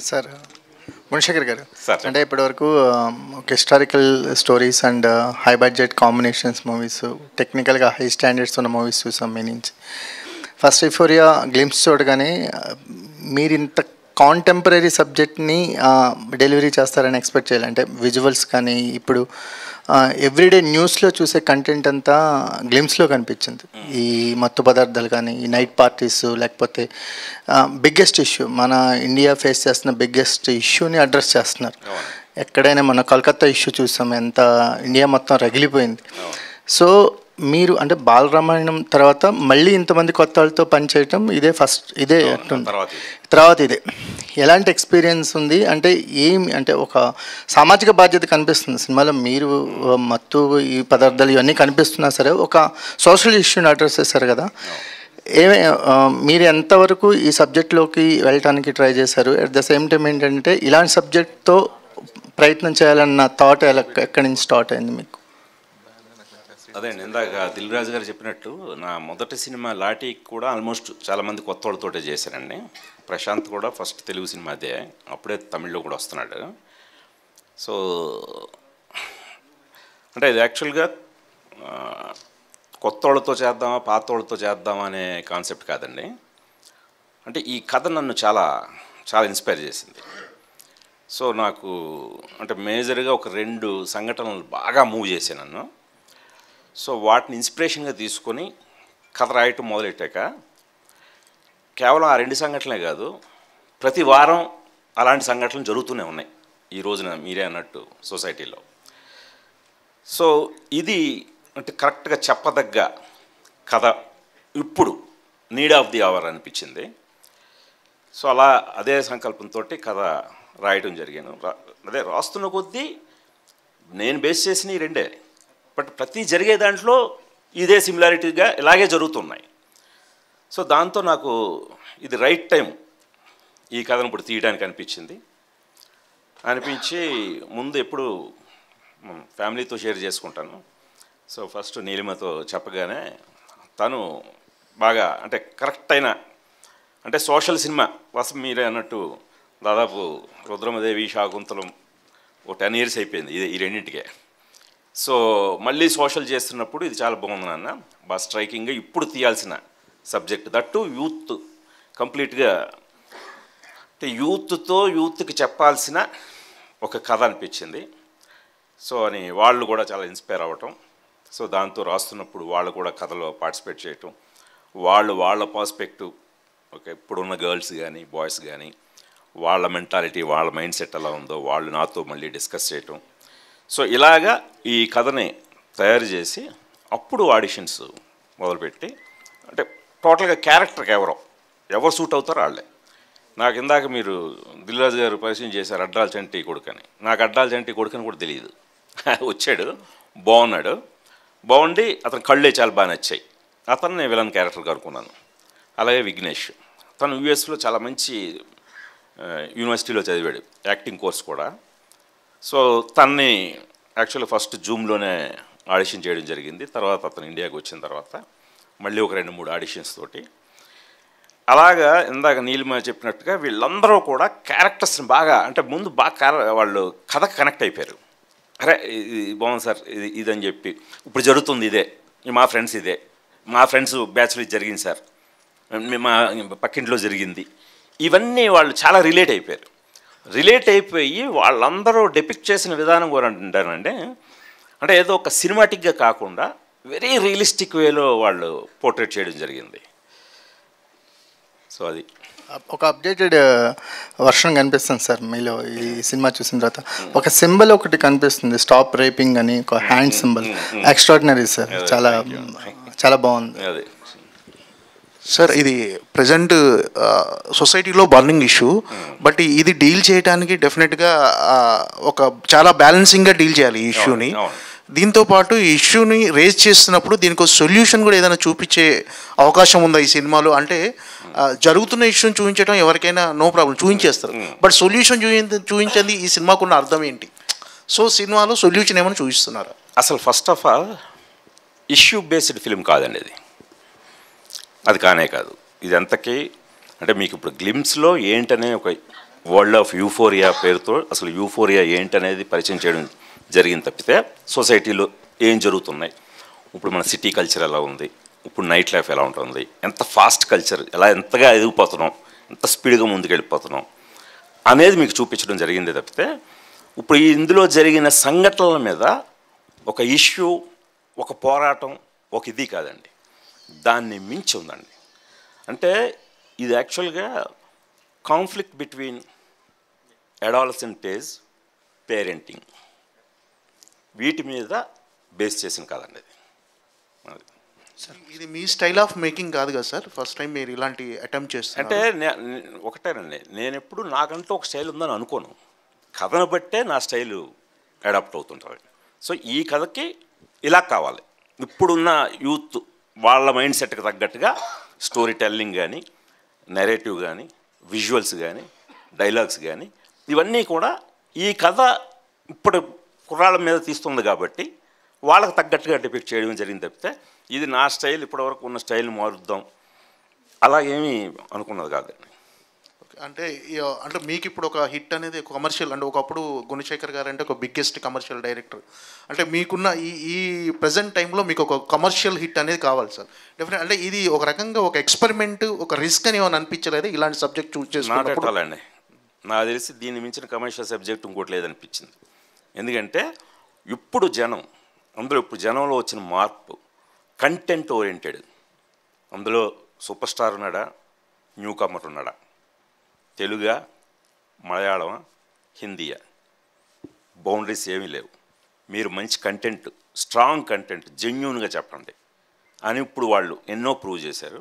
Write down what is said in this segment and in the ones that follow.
Sir Gunasekhar గారు sir. అంటే ఇప్పటివరకు um, ఒక historical stories and high budget combinations movies టెక్నికల్గా హై స్టాండర్డ్స్ ఉన్న మూవీస్ చూసాం మీ నుంచి ఫస్ట్ ఇఫోరియా గ్లిమ్స్ చూడగానే uh, మీరు ఇంత కాంటెంపరీ సబ్జెక్ట్ని డెలివరీ చేస్తారని ఎక్స్పెక్ట్ చేయాలి అంటే విజువల్స్ కానీ ఇప్పుడు ఎవ్రీడే న్యూస్లో చూసే కంటెంట్ అంతా గ్లిమ్స్లో కనిపించింది ఈ మత్తు పదార్థాలు కానీ ఈ నైట్ పార్టీస్ లేకపోతే బిగ్గెస్ట్ ఇష్యూ మన ఇండియా ఫేస్ చేస్తున్న బిగ్గెస్ట్ ఇష్యూని అడ్రస్ చేస్తున్నారు ఎక్కడైనా మన కలకత్తా ఇష్యూ చూసాం ఎంత ఇండియా మొత్తం రగిలిపోయింది సో మీరు అంటే బాలరామాయణం తర్వాత మళ్ళీ ఇంతమంది కొత్త వాళ్ళతో పనిచేయటం ఇదే ఫస్ట్ ఇదే అట్టుంది. తర్వాత ఇది. తర్వాత ఇదే ఎలాంటి ఎక్స్పీరియన్స్ ఉంది అంటే ఏమి అంటే ఒక సామాజిక బాధ్యత కనిపిస్తుంది సినిమాలో మీరు ఆ, మత్తు ఈ పదార్థాలు ఇవన్నీ కనిపిస్తున్నా సరే ఒక సోషల్ ఇష్యూని అడ్రస్ చేశారు కదా ఏమే ఆ, మీరు ఎంతవరకు ఈ సబ్జెక్ట్లోకి వెళ్ళటానికి ట్రై చేశారు అట్ ద సేమ్ టైం ఏంటంటే ఇలాంటి సబ్జెక్ట్తో ప్రయత్నం చేయాలన్న థాట్ ఎలా ఎక్కడి నుంచి స్టార్ట్ అయింది మీకు అదే అండి ఇందాక దిల్ రాజు గారు చెప్పినట్టు నా మొదటి సినిమా లాఠీ కూడా ఆల్మోస్ట్ చాలామంది కొత్త వాళ్ళతోటే చేశానండి ప్రశాంత్ కూడా ఫస్ట్ తెలుగు సినిమా అదే అప్పుడే తమిళ్లో కూడా వస్తున్నాడు సో అంటే ఇది యాక్చువల్గా ఆ, కొత్త వాళ్ళతో చేద్దామా పాత వాళ్ళతో చేద్దామా అనే కాన్సెప్ట్ కాదండి అంటే ఈ కథ నన్ను చాలా చాలా ఇన్స్పైర్ చేసింది సో నాకు అంటే మేజర్గా ఒక రెండు సంఘటనలు బాగా మూవ్ చేశాను నన్ను సో వాటిని ఇన్స్పిరేషన్గా తీసుకొని కథ రాయటం మొదలెట్టాక కేవలం ఆ రెండు సంఘటనలే కాదు ప్రతి వారం అలాంటి సంఘటనలు జరుగుతూనే ఉన్నాయి ఈ రోజున మీరే అన్నట్టు సొసైటీలో సో ఇది అంటే కరెక్ట్గా చెప్పదగ్గ కథ ఇప్పుడు నీడ్ ఆఫ్ ది అవర్ అనిపించింది సో అలా అదే సంకల్పంతో కథ రాయటం జరిగాను రా- అదే రాస్తున్న కొద్దీ నేను బేస్ చేసిన ఈ రెండే బట్ ప్రతి జరిగే దాంట్లో ఇదే సిమిలారిటీగా ఇలాగే జరుగుతున్నాయి సో దాంతో నాకు ఇది రైట్ టైం ఈ కథను ఇప్పుడు తీయడానికి అనిపించింది అనిపించి ముందు ఎప్పుడు మ్, ఫ్యామిలీతో షేర్ చేసుకుంటాను సో ఫస్ట్ నీలిమతో చెప్పగానే తను బాగా అంటే కరెక్ట్ అయిన అంటే సోషల్ సినిమా వసం మీరే అన్నట్టు దాదాపు రుద్రమదేవి శాకుంతలం ఓ టెన్ ఇయర్స్ అయిపోయింది ఇది ఈ రెండింటికే సో మళ్ళీ సోషల్ చేస్తున్నప్పుడు ఇది చాలా బాగుంది నాన్న బాగా స్ట్రైకింగ్గా ఇప్పుడు తీయాల్సిన సబ్జెక్ట్ దట్టు యూత్ కంప్లీట్గా అంటే యూత్తో యూత్కి చెప్పాల్సిన ఒక కథ అనిపించింది సో అని వాళ్ళు కూడా చాలా ఇన్స్పైర్ అవ్వటం సో దాంతో రాస్తున్నప్పుడు వాళ్ళు కూడా కథలో పార్టిసిపేట్ చేయటం వాళ్ళు వాళ్ళ పర్స్పెక్టివ్ ఓకే ఇప్పుడున్న గర్ల్స్ కానీ బాయ్స్ కానీ వాళ్ళ మెంటాలిటీ వాళ్ళ మైండ్ సెట్ ఎలా ఉందో వాళ్ళు నాతో మళ్ళీ డిస్కస్ చేయటం సో ఇలాగా ఈ కథని తయారు చేసి అప్పుడు ఆడిషన్స్ మొదలుపెట్టి అంటే టోటల్గా క్యారెక్టర్కి ఎవరో ఎవరు సూట్ అవుతారో వాళ్ళే నాకు ఇందాక మీరు దిల్రాజు గారు పరిచయం చేశారు అడ్డాల చంటి కొడుకని నాకు అడ్డాల చంటి కొడుకని కూడా తెలియదు వచ్చాడు బాగున్నాడు బాగుండి అతని కళ్ళే చాలా బాగా నచ్చాయి అతను నేను విలన్ క్యారెక్టర్ కనుక్కున్నాను అలాగే విఘ్నేష్ తను యూఎస్లో చాలా మంచి ఆ, యూనివర్సిటీలో చదివాడు యాక్టింగ్ కోర్స్ కూడా సో తన్ని యాక్చువల్లీ ఫస్ట్ జూమ్లోనే ఆడిషన్ చేయడం జరిగింది తర్వాత అతను ఇండియాకి వచ్చిన తర్వాత మళ్ళీ ఒక రెండు మూడు ఆడిషన్స్ తోటి అలాగా ఇందాక నీలిమ చెప్పినట్టుగా వీళ్ళందరూ కూడా క్యారెక్టర్స్ని బాగా అంటే ముందు బాగా క్యార వాళ్ళు కథకు కనెక్ట్ అయిపోయారు అరే ఇది బాగుంది సార్ ఇది ఇదని చెప్పి ఇప్పుడు జరుగుతుంది ఇదే మా ఫ్రెండ్స్ ఇదే మా ఫ్రెండ్స్ బ్యాచ్లో ఇది జరిగింది సార్ మీ- మా పక్కింట్లో జరిగింది ఇవన్నీ వాళ్ళు చాలా రిలేట్ అయిపోయారు రిలేట్ అయిపోయి వాళ్ళందరూ డెపిక్ట్ చేసిన విధానం కూడా అంటారంటే అంటే ఏదో ఒక సినిమాటిక్గా కాకుండా వెరీ రియలిస్టిక్ వేలో వాళ్ళు పోర్ట్రేట్ చేయడం జరిగింది సో అది ఒక అప్డేటెడ్ వర్షన్ కనిపిస్తుంది సార్ మీలో ఈ సినిమా చూసిన తర్వాత ఒక సింబల్ ఒకటి కనిపిస్తుంది స్టాప్ రేపింగ్ అని ఒక హ్యాండ్ సింబల్ ఎక్స్ట్రాడినరీ సార్ చాలా చాలా బాగుంది అది సార్ ఇది ప్రజెంట్ సొసైటీలో బర్నింగ్ ఇష్యూ బట్ ఇది డీల్ చేయడానికి డెఫినెట్గా ఒక చాలా బ్యాలెన్సింగ్గా డీల్ చేయాలి ఈ ఇష్యూని అవును. దీంతో పాటు ఈ ఇష్యూని రేజ్ చేస్తున్నప్పుడు దీనికి ఒక సొల్యూషన్ కూడా ఏదైనా చూపించే అవకాశం ఉందా ఈ సినిమాలో అంటే ఆ, జరుగుతున్న ఇష్యూని చూపించడం ఎవరికైనా నో ప్రాబ్లం చూపించేస్తారు బట్ సొల్యూషన్ చూపించ చూపించింది ఈ సినిమాకున్న అర్థం ఏంటి సో సినిమాలో సొల్యూషన్ ఏమైనా చూపిస్తున్నారా అసలు first of all issue based film కాదండి ఇది అది కానే కాదు ఇది ఎంతకీ అంటే మీకు ఇప్పుడు గ్లిమ్స్లో ఏంటనే ఒక వరల్డ్ ఆఫ్ యూఫోరియా పేరుతో అసలు యూఫోరియా ఏంటనేది పరిచయం చేయడం జరిగింది తప్పితే సొసైటీలో ఏం జరుగుతున్నాయి ఇప్పుడు మన సిటీ కల్చర్ ఎలా ఉంది ఇప్పుడు నైట్ లైఫ్ ఎలా ఉంటుంది ఎంత ఫాస్ట్ కల్చర్ ఎలా ఎంతగా ఎదిగిపోతున్నాం ఎంత స్పీడ్గా ముందుకెళ్ళిపోతున్నాం అనేది మీకు చూపించడం జరిగింది తప్పితే ఇప్పుడు ఈ ఇందులో జరిగిన సంఘటనల మీద ఒక ఇష్యూ ఒక పోరాటం ఒక ఇది కాదండి దాన్ని మించి ఉందండి అంటే ఇది యాక్చువల్గా conflict between adolescent age parenting వీటి మీద బేస్ చేసిన కాదండి ఇది అది. ఇది మీ స్టైల్ ఆఫ్ మేకింగ్ కాదు కదా సార్ ఫస్ట్ టైం మీరు ఇలాంటి అటెంప్ట్ అంటే చేస్తారు నే- నే- ఒకటేనండి నేను ఎప్పుడు నాకంటూ ఒక స్టైల్ ఉందని అనుకోను కథను బట్టే నా స్టైలు అడాప్ట్ అవుతుంటుంది సో ఈ కథకి ఇలా కావాలి ఇప్పుడున్న యూత్ వాళ్ళ మైండ్ సెట్కి తగ్గట్టుగా స్టోరీ టెల్లింగ్ కానీ నెరేటివ్ కానీ విజువల్స్ కానీ డైలాగ్స్ కానీ ఇవన్నీ కూడా ఈ కథ ఇప్పుడు కుర్రాళ్ళ మీద తీస్తుంది కాబట్టి వాళ్ళకి తగ్గట్టుగా డిపిక్ట్ చేయడం జరిగింది తప్పితే ఇది నా స్టైల్ ఇప్పటివరకు ఉన్న స్టైల్ని మారుద్దాం అలా ఏమీ అనుకున్నది కాదండి అంటే ఈ- అంటే మీకు ఇప్పుడు ఒక హిట్ అనేది కమర్షియల్ అంటే ఒకప్పుడు గుణశేఖర్ గారు అంటే ఒక బిగ్గెస్ట్ కమర్షియల్ డైరెక్టర్ అంటే మీకున్న ఈ ఈ ప్రజెంట్ టైంలో మీకు ఒక కమర్షియల్ హిట్ అనేది కావాలి సార్ డెఫినెట్ అంటే ఇది ఒక రకంగా ఒక ఎక్స్పెరిమెంట్ ఒక రిస్క్ అని ఏమైనా అనిపించలేదు ఇలాంటి సబ్జెక్ట్ చూస్ నాట్ చేసుకున్నప్పుడు ఎట్ ఆల్ అండి నాకు తెలిసి దీన్ని మించిన కమర్షియల్ సబ్జెక్ట్ ఇంకోటి లేదనిపించింది ఎందుకంటే ఇప్పుడు జనం అందులో ఇప్పుడు జనంలో వచ్చిన మార్పు కంటెంట్ ఓరియంటెడ్ అందులో సూపర్ స్టార్ ఉన్నాడా న్యూ కమర్ ఉన్నాడా తెలుగా మలయాళమా హిందీయా బౌండరీస్ ఏమీ లేవు మీరు మంచి కంటెంట్ స్ట్రాంగ్ కంటెంట్ జెన్యున్గా చెప్పండి అని ఇప్పుడు వాళ్ళు ఎన్నో ప్రూవ్ చేశారు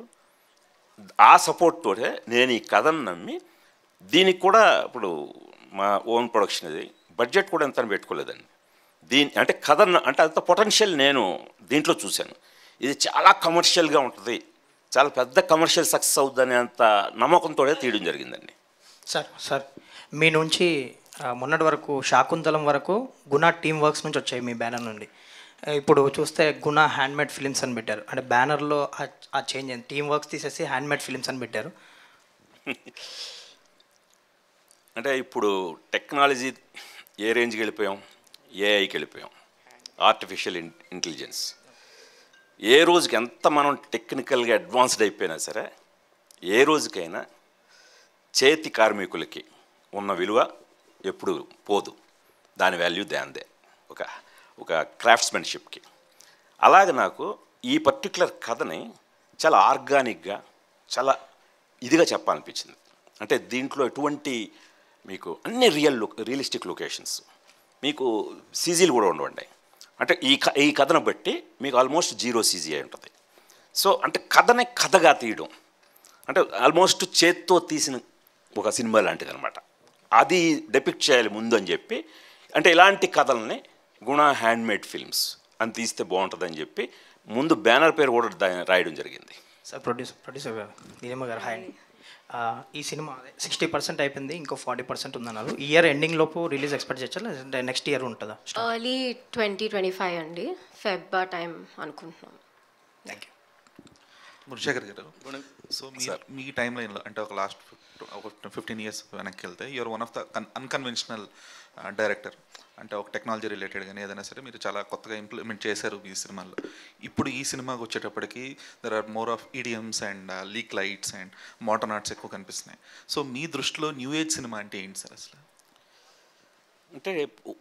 ఆ సపోర్ట్ తోటే నేను ఈ కథను నమ్మి దీనికి కూడా ఇప్పుడు మా ఓన్ ప్రొడక్షన్ ఇది బడ్జెట్ కూడా ఎంత అని పెట్టుకోలేదండి దీని అంటే కథ అంటే అంత పొటెన్షియల్ నేను దీంట్లో చూశాను ఇది చాలా కమర్షియల్గా ఉంటుంది చాలా పెద్ద కమర్షియల్ సక్సెస్ అవుతుందనే అంత నమ్మకంతో తీయడం జరిగిందండి సార్ సార్ మీ నుంచి ఆ, మొన్నటి వరకు శాకుంతలం వరకు గుణ టీమ్ వర్క్స్ నుంచి వచ్చాయి మీ బ్యానర్ నుండి ఆ, ఇప్పుడు చూస్తే గుణ హ్యాండ్మేడ్ ఫిలిమ్స్ అని పెట్టారు అంటే బ్యానర్లో ఆ చేంజ్ అయింది టీమ్ వర్క్స్ తీసేసి హ్యాండ్మేడ్ ఫిలిమ్స్ అని పెట్టారు అంటే ఇప్పుడు టెక్నాలజీ ఏ రేంజ్కి వెళ్ళిపోయాం ఏఐకి వెళ్ళిపోయాం ఆర్టిఫిషియల్ ఇన్ ఇంటెలిజెన్స్ ఏ రోజుకి ఎంత మనం టెక్నికల్గా అడ్వాన్స్డ్ అయిపోయినా సరే ఏ రోజుకైనా చేతి కార్మికులకి ఉన్న విలువ ఎప్పుడు పోదు దాని వాల్యూ దాందే ఒక ఒక క్రాఫ్ట్స్మెన్షిప్కి అలాగే నాకు ఈ పర్టికులర్ కథని చాలా ఆర్గానిక్గా చాలా ఇదిగా చెప్పాలనిపించింది అంటే దీంట్లో ఎటువంటి మీకు అన్ని రియల్ రియలిస్టిక్ లొకేషన్స్ మీకు సీజీలు కూడా ఉండవండి అంటే ఈ క ఈ కథను బట్టి మీకు ఆల్మోస్ట్ జీరో సీజీ అయి ఉంటుంది సో అంటే కథనే కథగా తీయడం అంటే ఆల్మోస్ట్ చేత్తో తీసిన ఒక సినిమా లాంటిది అనమాట అది డెపిక్ట్ చేయాలి ముందు అని చెప్పి అంటే ఇలాంటి కథల్ని గుణ హ్యాండ్మేడ్ ఫిల్మ్స్ అని తీస్తే బాగుంటుందని చెప్పి ముందు బ్యానర్ పేరు కూడా దా- రాయడం జరిగింది సార్ ప్రొడ్యూసర్ ప్రొడ్యూసర్ గారు నీలిమ గారు హాయ్ అండి ఆ, ఈ సినిమా అదే సిక్స్టీ పర్సెంట్ అయిపోయింది ఇంకో ఫార్టీ పర్సెంట్ ఉందన్నారు ఈ ఇయర్ ఎండింగ్ లోపు రిలీజ్ ఎక్స్పెక్ట్ చేయొచ్చా లేదంటే నెక్స్ట్ ఇయర్ ఉంటుందా ఎర్లీ ట్వంటీ ట్వంటీ ఫైవ్ అండి ఫెబ్ టైం అనుకుంటున్నాం థ్యాంక్ యూ మురశేఖర్ గారు సో మీ మీ టైం లైన్లో అంటే ఒక లాస్ట్ ఒక ఫిఫ్టీన్ ఇయర్స్ వెనక్కి వెళ్తే you're one of the unconventional director అంటే ఒక టెక్నాలజీ రిలేటెడ్ కానీ ఏదైనా సరే మీరు చాలా కొత్తగా ఇంప్లిమెంట్ చేశారు ఈ సినిమాలో ఇప్పుడు ఈ సినిమాకి వచ్చేటప్పటికి there are more of idioms and leak lights and modern arts ఎక్కువ కనిపిస్తున్నాయి సో మీ దృష్టిలో న్యూ ఏజ్ సినిమా అంటే ఏంటి సార్ అసలు అంటే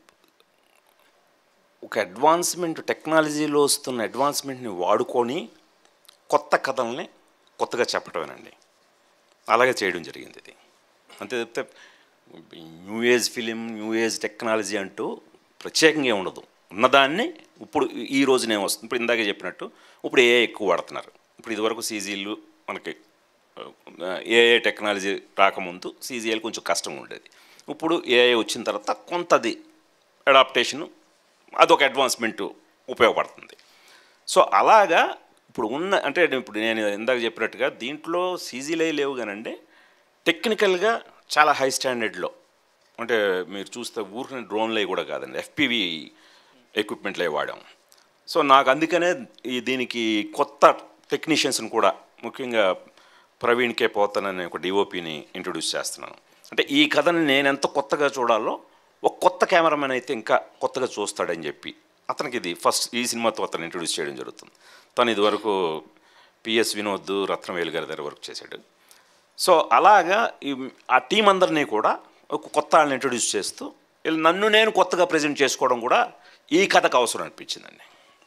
ఒక అడ్వాన్స్మెంట్ టెక్నాలజీలో వస్తున్న అడ్వాన్స్మెంట్ని వాడుకొని కొత్త కథల్ని కొత్తగా చెప్పటమేనండి అలాగే చేయడం జరిగింది ఇది అంతే తప్పితే new age film new age technology అంటూ ప్రత్యేకంగా ఏం ఉండదు ఉన్నదాన్ని ఇప్పుడు ఈ రోజున ఏమొస్తుంది ఇప్పుడు ఇందాకే చెప్పినట్టు ఇప్పుడు ఏ ఎక్కువ వాడుతున్నారు ఇప్పుడు ఇదివరకు సీజీలు మనకి ఏఐ టెక్నాలజీ రాకముందు సీజీఎల్ కొంచెం కష్టంగా ఉండేది ఇప్పుడు ఏఐ వచ్చిన తర్వాత కొంతది అడాప్టేషను అదొక అడ్వాన్స్మెంట్ ఉపయోగపడుతుంది సో అలాగా ఇప్పుడు ఉన్న అంటే ఇప్పుడు నేను ఇందాక చెప్పినట్టుగా దీంట్లో సీజీలే లేవు కానండి టెక్నికల్గా చాలా హై స్టాండర్డ్లో అంటే మీరు చూస్తే ఊరికనే డ్రోన్లే కూడా కాదండి ఎఫ్పివి ఎక్విప్మెంట్లే వాడాం సో నాకు అందుకనే ఈ దీనికి కొత్త టెక్నీషియన్స్ని కూడా ముఖ్యంగా ప్రవీణ్ కే పోతన్ అనే ఒక డిఓపిని ఇంట్రొడ్యూస్ చేస్తున్నాను అంటే ఈ కథని నేను ఎంత కొత్తగా చూడాలో ఒక కొత్త కెమెరామెన్ అయితే ఇంకా కొత్తగా చూస్తాడని చెప్పి అతనికి ఇది ఫస్ట్ ఈ సినిమాతో అతను ఇంట్రొడ్యూస్ చేయడం జరుగుతుంది తను ఇదివరకు పిఎస్ వినోద్ రత్నవేలు గారి దగ్గర వర్క్ చేశాడు సో అలాగా ఈ ఆ టీం అందరినీ కూడా ఒక కొత్త వాళ్ళని ఇంట్రొడ్యూస్ చేస్తూ వీళ్ళు నన్ను నేను కొత్తగా ప్రజెంట్ చేసుకోవడం కూడా ఈ కథకు అవసరం అనిపించిందండి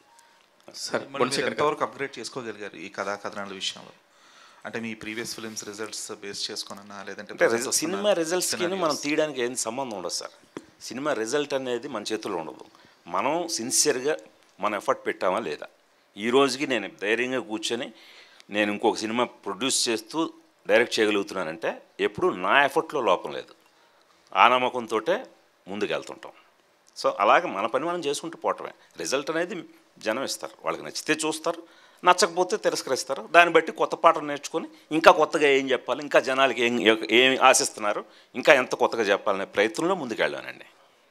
సార్ మరి మీరు గుణశేఖర్ గారు ఎంతవరకు అప్గ్రేడ్ చేసుకోగలిగారు ఈ కథా కథనాల విషయంలో అంటే మీ ప్రీవియస్ ఫిల్మ్స్ రిజల్ట్స్ బేస్ చేసుకున్నా లేదంటే అంటే present రిజ- వస్తున్న సినిమా రిజల్ట్స్కి మనం scenarios? తీయడానికి ఏం సంబంధం ఉండదు సార్ సినిమా రిజల్ట్ అనేది మన చేతుల్లో ఉండదు మనం సిన్సియర్గా మన ఎఫర్ట్ పెట్టామా లేదా ఈ రోజుకి నేను ధైర్యంగా కూర్చొని నేను ఇంకొక సినిమా ప్రొడ్యూస్ చేస్తూ డైరెక్ట్ చేయగలుగుతున్నానంటే ఎప్పుడు నా ఎఫర్ట్లో లోపం లేదు ఆ నమ్మకంతో ముందుకు వెళ్తుంటాం సో అలాగే మన పని మనం చేసుకుంటూ పోవటమే రిజల్ట్ అనేది జనం ఇస్తారు వాళ్ళకి నచ్చితే చూస్తారు నచ్చకపోతే తిరస్కరిస్తారు దాన్ని బట్టి కొత్త పాటలు నేర్చుకొని ఇంకా కొత్తగా ఏం చెప్పాలి ఇంకా జనాలకి ఏం ఏం ఆశిస్తున్నారు ఇంకా ఎంత కొత్తగా చెప్పాలనే ప్రయత్నంలో ముందుకు వెళ్ళానండి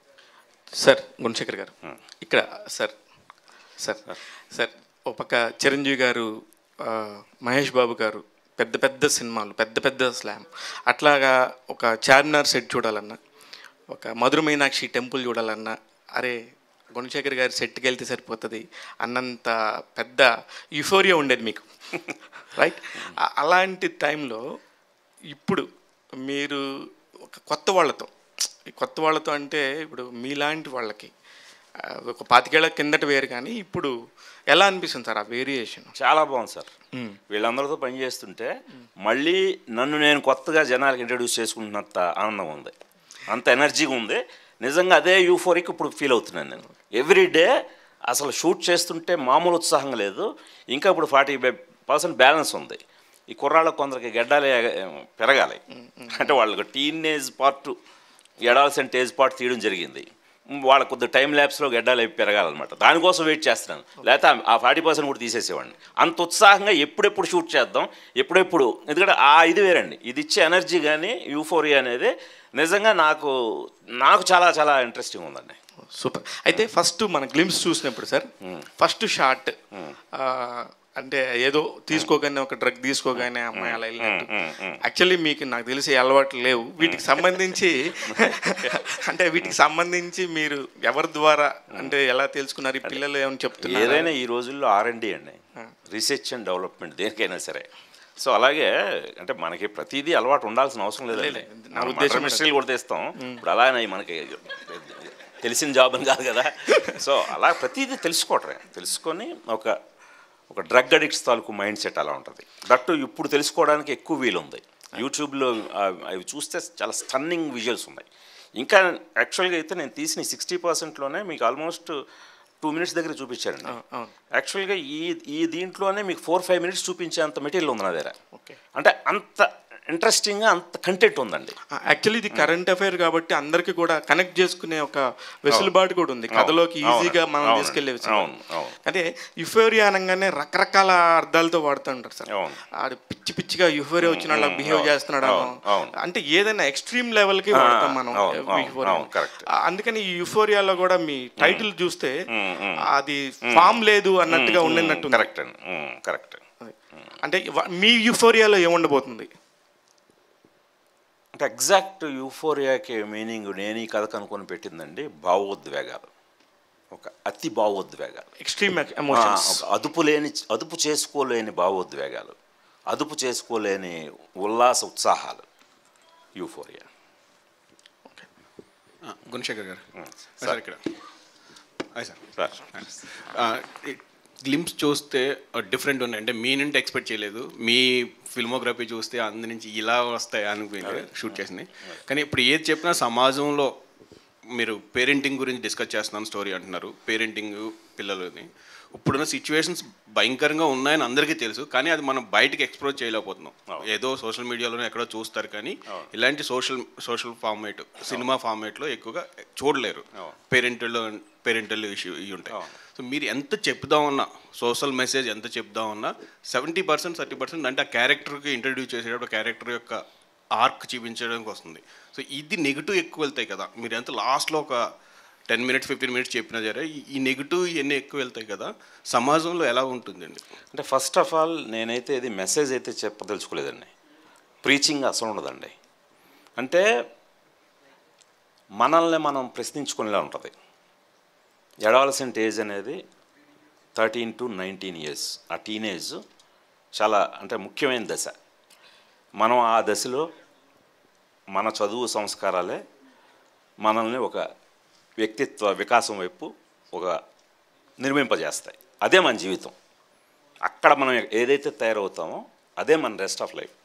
సార్ గుణశేఖర్ గారు ఇక్కడ సార్ సార్ సార్ ఒక పక్క చిరంజీవి గారు ఆ, మహేష్ బాబు గారు పెద్ద పెద్ద సినిమాలు పెద్ద పెద్ద స్లామ్ అట్లాగా ఒక చార్మినార్ సెట్ చూడాలన్నా ఒక మధుర మీనాక్షి టెంపుల్ చూడాలన్నా అరే గుణశేఖర్ గారి సెట్కి వెళ్తే సరిపోతుంది అన్నంత పెద్ద యుఫోరియా ఉండేది మీకు రైట్ అలాంటి టైంలో ఇప్పుడు మీరు ఒక కొత్త వాళ్ళతో ఈ కొత్త వాళ్ళతో అంటే ఇప్పుడు మీలాంటి వాళ్ళకి ఆ, ఒక పాతికేళ్ల కిందట వేరు కానీ ఇప్పుడు ఎలా అనిపిస్తుంది సార్ ఆ వేరియేషన్ చాలా బాగుంది సార్ వీళ్ళందరితో పని చేస్తుంటే మళ్ళీ నన్ను నేను కొత్తగా జనాలకు ఇంట్రడ్యూస్ చేసుకుంటున్నంత ఆనందం ఉంది అంత ఎనర్జీగా ఉంది నిజంగా అదే యూఫోరిక్ ఇప్పుడు ఫీల్ అవుతున్నాను నేను ఎవ్రీ డే అసలు షూట్ చేస్తుంటే మామూలు ఉత్సాహంగా లేదు ఇంకా ఇప్పుడు ఫార్టీ పర్సెంట్ బ్యాలెన్స్ ఉంది ఈ కుర్రాళ్ళకు కొందరికి గెడ్డాలి పెరగాలి అంటే వాళ్ళకి టీనేజ్ పార్ట్ ఎడాల్సిన ఏజ్ పార్ట్ తీయడం జరిగింది వాళ్ళ కొద్ది టైం ల్యాబ్స్లో గడ్డాలు అవి పెరగాలన్నమాట దానికోసం వెయిట్ చేస్తున్నాను లేకపోతే ఆ- ఆ ఫార్టీ పర్సెంట్ కూడా తీసేసేవాడిని అంత ఉత్సాహంగా ఎప్పుడెప్పుడు షూట్ చేద్దాం ఎప్పుడెప్పుడు ఎందుకంటే ఆ ఇది వేరండి ఇది ఇచ్చే ఎనర్జీ కానీ యూఫోరియా అనేది నిజంగా నాకు నాకు చాలా చాలా ఇంట్రెస్టింగ్ ఉందండి సూపర్ అయితే ఫస్ట్ మన గ్లిమ్స్ చూసినప్పుడు సార్ ఫస్ట్ షాట్ అంటే ఏదో తీసుకోగానే ఒక డ్రగ్ తీసుకోగానే అమ్మాయి అలా వెళ్ళినట్టు యాక్చువల్లీ మీకు నాకు తెలిసి అలవాట్లు లేవు వీటికి సంబంధించి అంటే వీటికి సంబంధించి మీరు ఎవరి ద్వారా అంటే ఎలా తెలుసుకున్నారు ఈ పిల్లలు ఏమని చెప్తున్నారు ఏదైనా ఈ రోజుల్లో ఆర్ఎండి అండి రీసెర్చ్ అండ్ డెవలప్మెంట్ దేనికైనా సరే సో అలాగే అంటే మనకి ప్రతిదీ అలవాటు ఉండాల్సిన అవసరం లేదండి లేదు, నా మనం ఉద్దేశం మటర్ మిస్టరీలు కూడా తెస్తాం ఇప్పుడు అలానే మనకి తెలిసిన జాబ్ అని కాదు కదా సో అలా ప్రతిదీ తెలుసుకోవటమే తెలుసుకొని ఒక ఒక డ్రగ్ అడిక్ట్స్ తాలూకు మైండ్ సెట్ అలా ఉంటుంది దట్టు ఇప్పుడు తెలుసుకోవడానికి ఎక్కువ వీలు ఉంది యూట్యూబ్లో ఆ, అవి చూస్తే చాలా స్టన్నింగ్ విజువల్స్ ఉన్నాయి ఇంకా యాక్చువల్గా అయితే నేను తీసిన సిక్స్టీ పర్సెంట్లోనే మీకు ఆల్మోస్ట్ టూ మినిట్స్ దగ్గర చూపించారండి అవును. యాక్చువల్గా ఈ ఈ దీంట్లోనే మీకు ఫోర్ ఫైవ్ మినిట్స్ చూపించేంత మెటీరియల్ ఉంది నా దగ్గర ఓకే అంటే అంత ఇంట్రెస్టింగ్గా అంత కంటెంట్ ఉందండి యాక్చువల్లీ ఇది కరెంట్ అఫైర్ కాబట్టి అందరికి కూడా కనెక్ట్ చేసుకునే ఒక వెసులుబాటు కూడా ఉంది కథలోకి అవును. ఈజీగా మనం అవును. తీసుకెళ్లే అవును. అవును. అంటే యుఫోరియా అనగానే రకరకాల అర్థాలతో వాడుతుంటారు సార్ అవును. ఆడు పిచ్చి పిచ్చిగా యుఫోరియా వచ్చిన వాళ్ళ బిహేవ్ అవును. చేస్తున్నాడు అవును. అవును. అంటే ఏదైనా ఎక్స్ట్రీమ్ లెవెల్ కి ఆ, వాడతాం మనం అవును. అవును. euphoria. అవును. Correct. ఆ, అందుకని ఈ యుఫోరియాలో కూడా మీ టైటిల్ చూస్తే అది ఫామ్ లేదు అన్నట్టుగా ఉండినట్టు కరెక్ట్ అండి కరెక్ట్ అంటే ఇవ- మీ యుఫోరియాలో ఏముండబోతుంది అంటే ఎగ్జాక్ట్ యూఫోరియాకి మీనింగ్ నేను ఈ కథ కనుక్కొని పెట్టిందండి భావోద్వేగాలు ఒక అతి భావోద్వేగాలు ఎక్స్ట్రీమ్ ఆ, ఎమోషన్స్ ఒక అదుపు లేని అదుపు చేసుకోలేని భావోద్వేగాలు అదుపు చేసుకోలేని ఉల్లాస ఉత్సాహాలు యూఫోరియా ఆ, గుణశేఖర్ గారు సార్ ఇక్కడ హాయ్ సార్ సార్ గ్లిమ్స్ చూస్తే డిఫరెంట్ ఉన్నాయి అంటే మీ నుండి ఎక్స్పెక్ట్ చేయలేదు మీ ఫిల్మోగ్రఫీ చూస్తే అందు నుంచి ఇలా వస్తాయి అనిపోయింది షూట్ చేసింది కానీ ఇప్పుడు ఏది చెప్పినా సమాజంలో మీరు పేరెంటింగ్ గురించి డిస్కస్ చేస్తున్నాను స్టోరీ అంటున్నారు పేరెంటింగ్ పిల్లలని ఇప్పుడున్న సిచ్యువేషన్స్ భయంకరంగా ఉన్నాయని అందరికీ తెలుసు కానీ అది మనం బయటికి ఎక్స్ప్లోర్ చేయలేకపోతున్నాం ఏదో సోషల్ మీడియాలోనే ఎక్కడో చూస్తారు కానీ ఇలాంటి సోషల్ సోషల్ ఫార్మేట్ సినిమా ఫార్మేట్లో ఎక్కువగా చూడలేరు పేరెంటల్ పేరెంటల్ ఇష్యూ ఇవి ఉంటాయి సో మీరు ఎంత చెప్దామన్నా సోషల్ మెసేజ్ ఎంత చెప్దామన్నా సెవెంటీ పర్సెంట్ థర్టీ పర్సెంట్ అంటే ఆ క్యారెక్టర్కి ఇంట్రడ్యూస్ చేసేటప్పుడు క్యారెక్టర్ యొక్క ఆర్క్ చూపించడానికి వస్తుంది సో ఇది నెగిటివ్ ఎక్కువ వెళ్తాయి కదా మీరు ఎంత లాస్ట్లో ఒక టెన్ మినిట్స్ ఫిఫ్టీన్ మినిట్స్ చెప్పినా సరే ఈ- ఈ నెగిటివ్ ఇవన్నీ ఎక్కువ వెళ్తాయి కదా సమాజంలో ఎలా ఉంటుందండి అంటే ఫస్ట్ ఆఫ్ ఆల్ నేనైతే ఇది మెసేజ్ అయితే చెప్పదలుచుకోలేదండి ప్రీచింగ్ అసలు ఉండదండి అంటే మనల్ని మనం ప్రశ్నించుకునేలా ఉంటుంది ఎడవలసిన ఏజ్ అనేది థర్టీన్ టు నైన్టీన్ ఇయర్స్ ఆ టీనేజ్ చాలా అంటే ముఖ్యమైన దశ మనం ఆ దశలో మన చదువు సంస్కారాలే మనల్ని ఒక వ్యక్తిత్వ వికాసం వైపు ఒక నిర్మింపజేస్తాయి అదే మన జీవితం అక్కడ మనం ఏదైతే తయారవుతామో అదే మన రెస్ట్ ఆఫ్ లైఫ్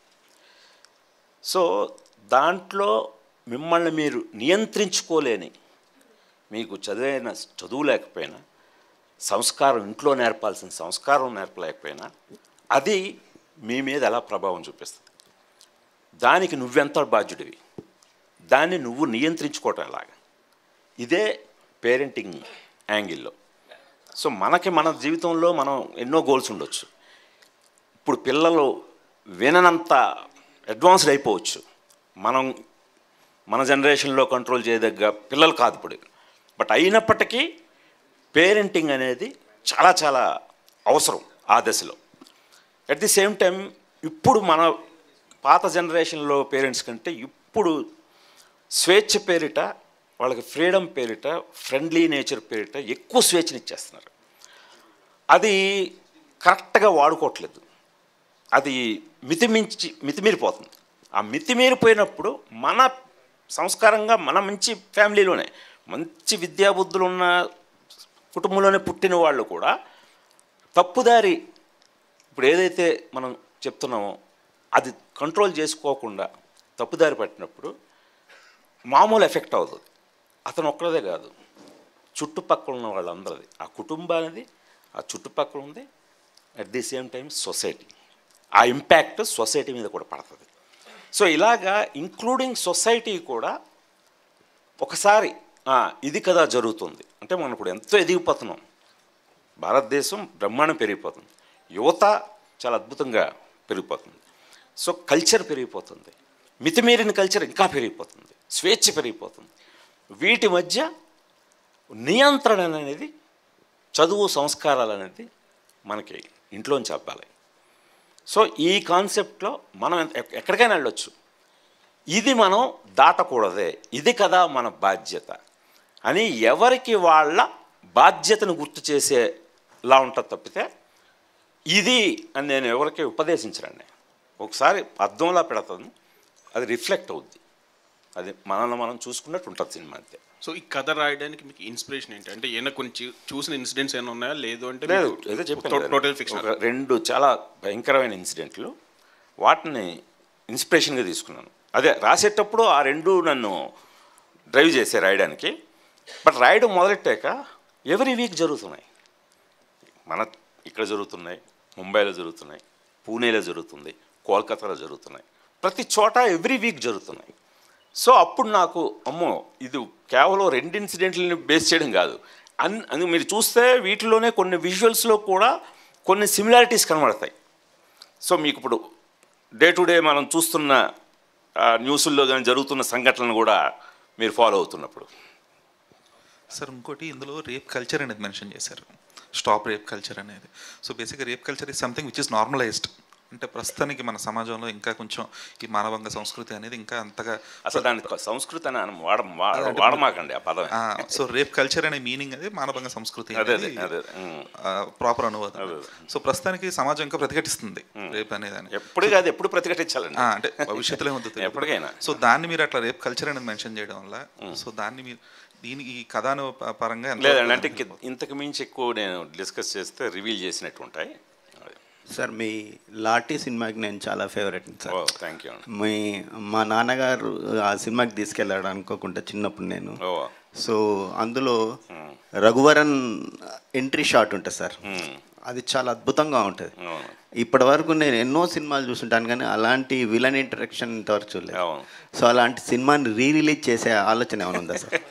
సో దాంట్లో మిమ్మల్ని మీరు నియంత్రించుకోలేని మీకు చదివైన చదువు లేకపోయినా సంస్కారం ఇంట్లో నేర్పాల్సిన సంస్కారం నేర్పలేకపోయినా అది మీ మీద ఎలా ప్రభావం చూపిస్తుంది దానికి నువ్వెంత బాధ్యుడివి దాన్ని నువ్వు నియంత్రించుకోవటం ఎలాగా ఇదే పేరెంటింగ్ యాంగిల్లో సో మనకి మన జీవితంలో మనం ఎన్నో గోల్స్ ఉండొచ్చు ఇప్పుడు పిల్లలు విననంత అడ్వాన్స్డ్ అయిపోవచ్చు మనం మన జనరేషన్లో కంట్రోల్ చేయదగ్గ పిల్లలు కాదు ఇప్పుడు బట్ అయినప్పటికీ పేరెంటింగ్ అనేది చాలా చాలా అవసరం ఆ దశలో అట్ ది సేమ్ టైం ఇప్పుడు మన పాత జనరేషన్లో పేరెంట్స్ కంటే ఇప్పుడు స్వేచ్ఛ పేరిట వాళ్ళకి ఫ్రీడమ్ పేరిట ఫ్రెండ్లీ నేచర్ పేరిట ఎక్కువ స్వేచ్ఛనిచ్చేస్తున్నారు అది కరెక్ట్గా వాడుకోవట్లేదు అది మితిమించి మితిమీరిపోతుంది ఆ మితిమీరిపోయినప్పుడు మన సంస్కారంగా మన మంచి ఫ్యామిలీలోనే మంచి విద్యాబుద్ధులు ఉన్న కుటుంబంలోనే పుట్టిన వాళ్ళు కూడా తప్పుదారి ఇప్పుడు ఏదైతే మనం చెప్తున్నామో అది కంట్రోల్ చేసుకోకుండా తప్పుదారి పట్టినప్పుడు మామూలు ఎఫెక్ట్ అవుతుంది అతను ఒక్కడదే కాదు చుట్టుపక్కల ఉన్న వాళ్ళందరిది ఆ కుటుంబానిది ఆ చుట్టుపక్కల ఉంది at the same time society ఆ ఇంపాక్ట్ సొసైటీ మీద కూడా పడుతుంది సో ఇలాగా ఇంక్లూడింగ్ సొసైటీ కూడా ఒకసారి "ఆ, ఇది కదా జరుగుతుంది అంటే మనం ఇప్పుడు ఎంతో ఎదిగిపోతున్నాం భారతదేశం బ్రహ్మాండం పెరిగిపోతుంది యువత చాలా అద్భుతంగా పెరిగిపోతుంది సో కల్చర్ పెరిగిపోతుంది మితిమీరిన కల్చర్ ఇంకా పెరిగిపోతుంది స్వేచ్ఛ పెరిగిపోతుంది వీటి మధ్య నియంత్రణ అనేది చదువు సంస్కారాలు అనేది మనకి ఇంట్లోంచి అవ్వాలి సో ఈ కాన్సెప్ట్లో మనం ఎక్- ఎక్కడికైనా వెళ్ళొచ్చు ఇది మనం దాటకూడదే ఇది కదా మన బాధ్యత అని ఎవరికి వాళ్ళ బాధ్యతను గుర్తు చేసేలా ఉంటుంది తప్పితే ఇది అని నేను ఎవరికి ఉపదేశించరండి ఒకసారి అర్థంలా పెడతాను అది రిఫ్లెక్ట్ అవుద్ది అది మనల్ని మనం చూసుకున్నట్టు ఉంటుంది సినిమా అంతే సో ఈ కథ రాయడానికి మీకు ఇన్స్పిరేషన్ ఏంటి అంటే ఏమైనా కొన్ని చూ- చూసిన ఇన్సిడెంట్స్ ఏమైనా ఉన్నాయా లేదు అంటే లేదు ఏదో చెప్పాను టోటల్ కదా. ఫిక్షన్ ఒక రెండు చాలా భయంకరమైన ఇన్సిడెంట్లు వాటిని ఇన్స్పిరేషన్గా తీసుకున్నాను అదే రాసేటప్పుడు ఆ రెండు నన్ను డ్రైవ్ చేసే రాయడానికి బట్ రాయడం మొదలెట్టాక ఎవ్రీ వీక్ జరుగుతున్నాయి మన ఇక్కడ జరుగుతున్నాయి ముంబైలో జరుగుతున్నాయి పూణేలో జరుగుతుంది కోల్కతాలో జరుగుతున్నాయి ప్రతి చోట ఎవ్రీ వీక్ జరుగుతున్నాయి సో అప్పుడు నాకు అమ్మో ఇది కేవలం రెండు ఇన్సిడెంట్లని బేస్ చేయడం కాదు అన్ అది మీరు చూస్తే వీటిలోనే కొన్ని విజువల్స్లో కూడా కొన్ని సిమిలారిటీస్ కనబడతాయి సో మీకు ఇప్పుడు డే టు డే మనం చూస్తున్న ఆ, న్యూస్ల్లో కానీ జరుగుతున్న సంఘటనలు కూడా మీరు ఫాలో అవుతున్నప్పుడు సార్ ఇంకోటి ఇందులో రేప్ కల్చర్ అనేది మెన్షన్ చేశారు స్టాప్ రేప్ కల్చర్ అనేది సో బేసిక్గా rape culture is something which is normalized అంటే ప్రస్తుతానికి మన సమాజంలో ఇంకా కొంచెం ఈ మానవంగ సంస్కృతి అనేది ఇంకా అంతగా అసలు దాని సంస్కృతి అని అనం- వాడ వా- వాడమాకండి ఆ పదం సో రేప్ కల్చర్ అనే మీనింగ్ అది మానవంగ సంస్కృతి అదే అదే అదే ఉమ్. ప్రాపర్ అనువాదం సో ప్రస్తుతానికి సమాజం ఇంకా ప్రతిఘటిస్తుంది రేప్ అనేది అని ఎప్పుడు కాదు ఎప్పుడు ప్రతిఘటించాలండి ఆ, అంటే భవిష్యత్తులో ఏమవుతుందో తెలియదు. ఎప్పటికైనా. సో దాన్ని మీరు అట్లా రేప్ కల్చర్ అనేది మెన్షన్ చేయడం వల్ల సో దాన్ని మీరు దీనికి ఈ కథాను ప- పరంగా ఎంత లేదండి అంటే ఇంక- ఇంతకు మించి ఎక్కువ నేను డిస్కస్ చేస్తే రివీల్ చేసినట్టు ఉంటాయి సార్ మీ లాటీ సినిమాకి నేను చాలా favourite sir oh thank you అండి మీ మా నాన్నగారు ఆ సినిమాకి తీసుకెళ్ళాడు అనుకోకుండా చిన్నప్పుడు నేను ఓ సో అందులో రఘువరన్ ఎంట్రీ షాట్ ఉంటుంది సార్ ఉమ్. అది చాలా అద్భుతంగా ఉంటుంది అవును ఇప్పటి వరకు నేను ఎన్నో సినిమాలు చూస్తుంటాను కానీ అలాంటి విలన్ ఇంటరాక్షన్ ఇంతవరకు చూడలేదు అవును సో అలాంటి సినిమాని రీ రిలీజ్ చేసే ఆలోచన ఏమైనా ఉందా సార్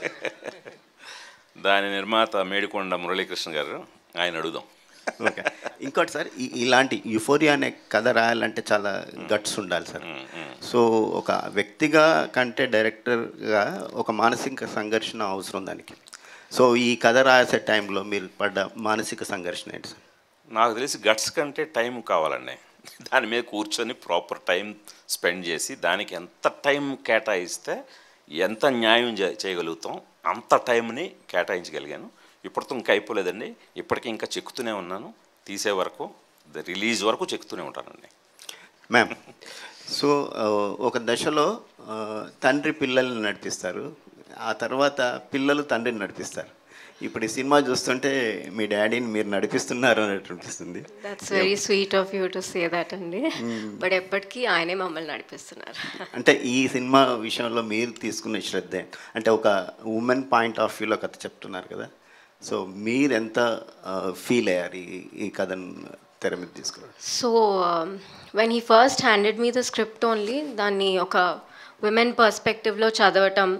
దాని నిర్మాత మేడికొండ మురళీకృష్ణ గారు ఆయన అడుగుదాం ఓకే ఇంకోటి సార్ ఈ- ఇలాంటి యుఫోరియా అనే కథ రాయాలంటే చాలా గట్స్ ఉండాలి సార్ సో ఒక వ్యక్తిగా కంటే డైరెక్టర్గా ఒక మానసిక సంఘర్షణ అవసరం దానికి సో ఈ కథ రాసే టైంలో మీరు పడ్డ మానసిక సంఘర్షణ ఏంటి సార్ నాకు తెలిసి గట్స్ కంటే టైం కావాలండి దాని మీద కూర్చొని ప్రాపర్ టైం స్పెండ్ చేసి దానికి ఎంత టైం కేటాయిస్తే ఎంత న్యాయం చే- చేయగలుగుతాం అంత టైంని కేటాయించగలిగాను ఇప్పటితో ఇంకా అయిపోలేదండి ఇప్పటికీ ఇంకా చెక్కుతూనే ఉన్నాను తీసే వరకు రిలీజ్ వరకు చెక్కుతూనే ఉంటానండి మ్యామ్ సో ఆ, ఒక దశలో ఆ, తండ్రి పిల్లల్ని నడిపిస్తారు ఆ తర్వాత పిల్లలు తండ్రిని నడిపిస్తారు ఇప్పుడు ఈ సినిమా చూస్తుంటే మీ డాడీని మీరు నడిపిస్తున్నారు అన్నట్టు అనిపిస్తుంది that's very sweet of you to say that అండి బట్ ఎప్పటికీ ఆయనే మమ్మల్ని నడిపిస్తున్నారు అంటే ఈ సినిమా విషయంలో మీరు తీసుకున్న శ్రద్ధ అంటే ఒక ఉమెన్ పాయింట్ ఆఫ్ వ్యూలో కథ చెప్తున్నారు కదా సో మీరు ఎంత ఫీల్ అయ్యారు ఈ ఈ కథను తెర మీద తీసుకున్నారు so when he first handed me the script only దాన్ని ఒక విమెన్ పర్స్పెక్టివ్లో చదవటం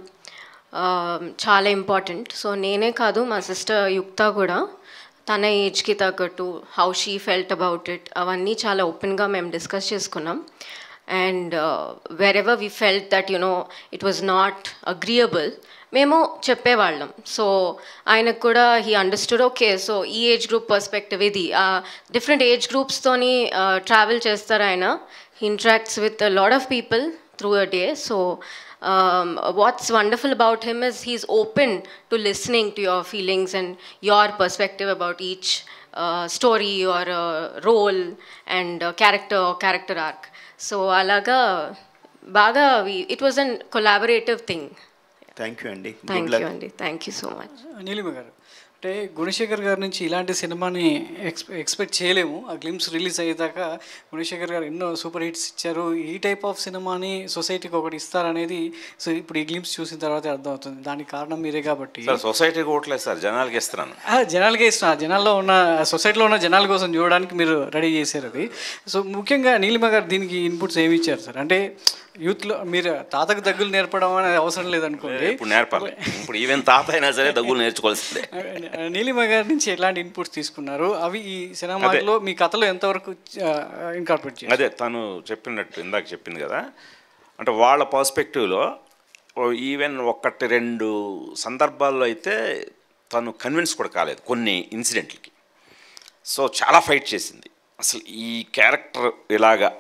um, చాలా ఇంపార్టెంట్ సో నేనే కాదు మా సిస్టర్ యుక్త కూడా తన ఏజ్కి తగ్గట్టు how she felt about it అవన్నీ చాలా ఓపెన్గా మేము డిస్కస్ చేసుకున్నాం and wherever we felt that you know it was not agreeable మేము చెప్పేవాళ్ళం సో ఆయనకు కూడా హీ అండర్స్టూడ్ ఓకే సో ఈ ఏజ్ గ్రూప్ పర్స్పెక్టివ్ ఇది డిఫరెంట్ ఏజ్ గ్రూప్స్తోని ట్రావెల్ చేస్తారు ఆయన he interacts with lot of people through a day so um, what's wonderful about him is he's open to listening to your feelings and your perspective about each uh, story or uh, role and uh, character or character arc. So alaga baga we it was a collaborative thing. Thank you అండి Thank good luck you, Andy. Thank you so much. Neelima గారు అంటే గుణశేఖర్ గారి నుంచి ఇలాంటి సినిమాని X expect చేయలేము ఆ glimpse release అయ్యేదాకా గుణశేఖర్ గారు ఎన్నో సూపర్ హిట్స్ ఇచ్చారు ఈ టైప్ ఆఫ్ సినిమాని సొసైటీకి ఒకటి ఇస్తారనేది సో ఇప్పుడు ఈ గ్లిమ్స్ చూసిన తర్వాత అర్థమవుతుంది దానికి కారణం మీరే కాబట్టి సార్ సొసైటీకి ఓట్లేదు సార్ జనాలకి ఇస్తున్నాను ఆ, జనాలకే ఇష్టం ఆ జనాల్లో ఉన్న సొసైటీలో ఉన్న జనాల కోసం చూడడానికి మీరు రెడీ చేశారు అది సో ముఖ్యంగా నీలిమ గారు దీనికి ఇన్పుట్స్ ఏమి ఇచ్చారు సార్ అంటే యూత్లో మీరు తాతకు దగ్గులు నేర్పడం అనేది అవసరం లేదనుకోండి ఇప్పుడు నేర్పాలి ఇప్పుడు ఈవెన్ తాత అయినా సరే దగ్గులు నేర్చుకోవాల్సిందే నీలిమ గారి నుంచి ఎలాంటి ఇన్పుట్స్ తీసుకున్నారు అవి ఈ సినిమాలో మీ కథలో ఎంతవరకు ఇన్కార్పొరేట్ చేశారు అదే తను చెప్పినట్టు ఇందాక చెప్పింది కదా అంటే వాళ్ళ పర్స్పెక్టివ్లో ఈవెన్ ఒకటి రెండు సందర్భాల్లో అయితే తను కన్విన్స్ కూడా కాలేదు కొన్ని ఇన్సిడెంట్లకి సో చాలా ఫైట్ చేసింది అసలు ఈ క్యారెక్టర్ ఇలాగా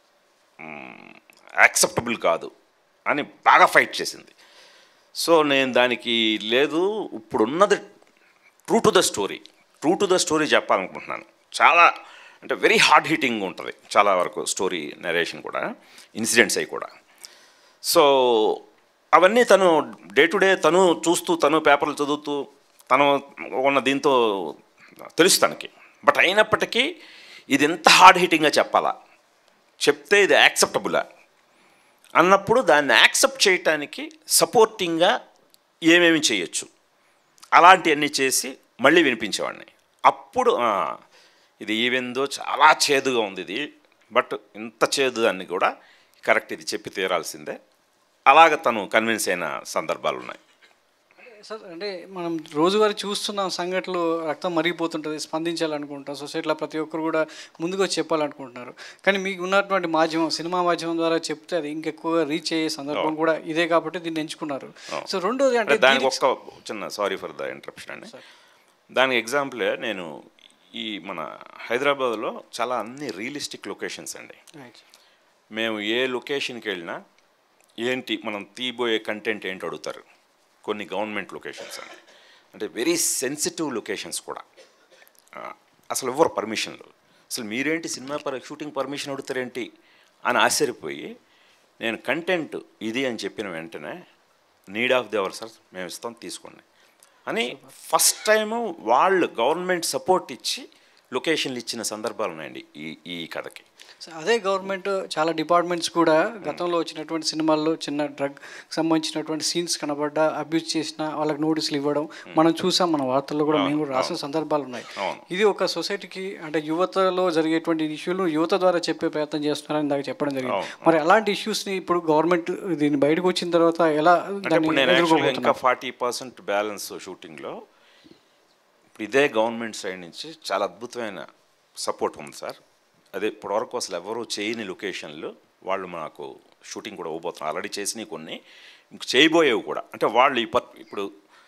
యాక్సెప్టబుల్ కాదు అని బాగా ఫైట్ చేసింది సో నేను దానికి లేదు ఇప్పుడున్నది true to the story true to the story చెప్పాలనుకుంటున్నాను చాలా అంటే వెరీ హార్డ్ హిట్టింగ్ ఉంటుంది చాలా వరకు స్టోరీ నరేషన్ కూడా ఇన్సిడెంట్స్ అవి కూడా సో అవన్నీ తను డే టు డే తను చూస్తూ తను పేపర్లు చదువుతూ తను ఉన్న దీంతో తెలుసు తనకి బట్ అయినప్పటికీ ఇది ఎంత హార్డ్ హిట్టింగ్గా చెప్పాలా చెప్తే ఇది యాక్సెప్టబులా అన్నప్పుడు దాన్ని యాక్సెప్ట్ చేయటానికి సపోర్టింగ్గా ఏమేమి చేయొచ్చు అలాంటివన్నీ చేసి మళ్ళీ వినిపించేవాడిని అప్పుడు ఆ, ఇది ఈవెందో చాలా చేదుగా ఉంది ఇది బట్ ఇంత చేదు దాన్ని కూడా కరెక్ట్ ఇది చెప్పి తీరాల్సిందే అలాగ తను కన్విన్స్ అయిన సందర్భాలు ఉన్నాయి సార్ అంటే మనం రోజువారీ చూస్తున్నాం సంఘటనలు రక్తం మరిగిపోతుంటుంది స్పందించాలనుకుంటాం సొసైటీలో ప్రతి ఒక్కరు కూడా ముందుకు వచ్చి చెప్పాలనుకుంటున్నారు కానీ మీకు ఉన్నటువంటి మాధ్యమం సినిమా మాధ్యమం ద్వారా చెప్తే అది ఇంకెక్కువ రీచ్ అయ్యే సందర్భం కూడా ఇదే కాబట్టి దీన్ని ఎంచుకున్నారు సో రెండోది అంటే దానికి దీనికి- ఒక్క చిన్న సారీ ఫర్ ద ఇంటరప్షన్ అండి దానికి ఎగ్జాంపులే నేను ఈ మన హైదరాబాద్లో చాలా అన్ని రియలిస్టిక్ లొకేషన్స్ అండి Right. మేము ఏ లొకేషన్కి వెళ్ళినా ఏంటి మనం తీయబోయే కంటెంట్ ఏంటి అడుగుతారు కొన్ని గవర్నమెంట్ లొకేషన్స్ అండి అంటే వెరీ సెన్సిటివ్ లొకేషన్స్ కూడా ఆ, అసలు ఎవరు పర్మిషన్లు అసలు మీరేంటి సినిమా పర్ షూటింగ్ పర్మిషన్ అడుగుతారేంటి అని ఆశ్చర్యపోయి నేను కంటెంట్ ఇది అని చెప్పిన వెంటనే need of the hour sir మేము ఇస్తాం తీసుకోండి అని ఫస్ట్ టైము వాళ్ళు గవర్నమెంట్ సపోర్ట్ ఇచ్చి లొకేషన్లు ఇచ్చిన సందర్భాలు ఉన్నాయండి ఈ ఈ కథకి సో అదే గవర్నమెంట్ చాలా డిపార్ట్మెంట్స్ కూడా గతంలో వచ్చినటువంటి సినిమాల్లో చిన్న డ్రగ్ సంబంధించినటువంటి సీన్స్ కనబడ్డా అబ్యూజ్ చేసిన వాళ్ళకి నోటీసులు ఇవ్వడం మనం చూసాం మన వార్తల్లో కూడా మేము కూడా రాసిన సందర్భాలు ఉన్నాయి అవును. ఇది ఒక సొసైటీకి అంటే యువతలో జరిగేటువంటి ఇష్యూలు యువత ద్వారా చెప్పే ప్రయత్నం చేస్తున్నారని దాకా చెప్పడం జరిగింది అవును. మరి అలాంటి ఇష్యూస్ని ఇప్పుడు గవర్నమెంట్ దీన్ని బయటకు వచ్చిన తర్వాత ఎలా అంటే దాన్ని ఇప్పుడు నేను యాక్చువల్గా ఇంకా ఎదుర్కోబోతున్నారు ఫార్టీ పర్సెంట్ బ్యాలెన్స్ షూటింగ్లో ఇప్పుడు ఇదే గవర్నమెంట్ సైడ్ నుంచి చాలా అద్భుతమైన సపోర్ట్ ఉంది సార్ అదే ఇప్పటివరకు అసలు ఎవరు చేయని లొకేషన్లు వాళ్ళు మనకు షూటింగ్ కూడా ఇవ్వబోతున్నారు ఆల్రెడీ చేసినవి కొన్ని ఇంక చేయబోయేవి కూడా అంటే వాళ్ళు ఈ పర్ ఇప్పుడు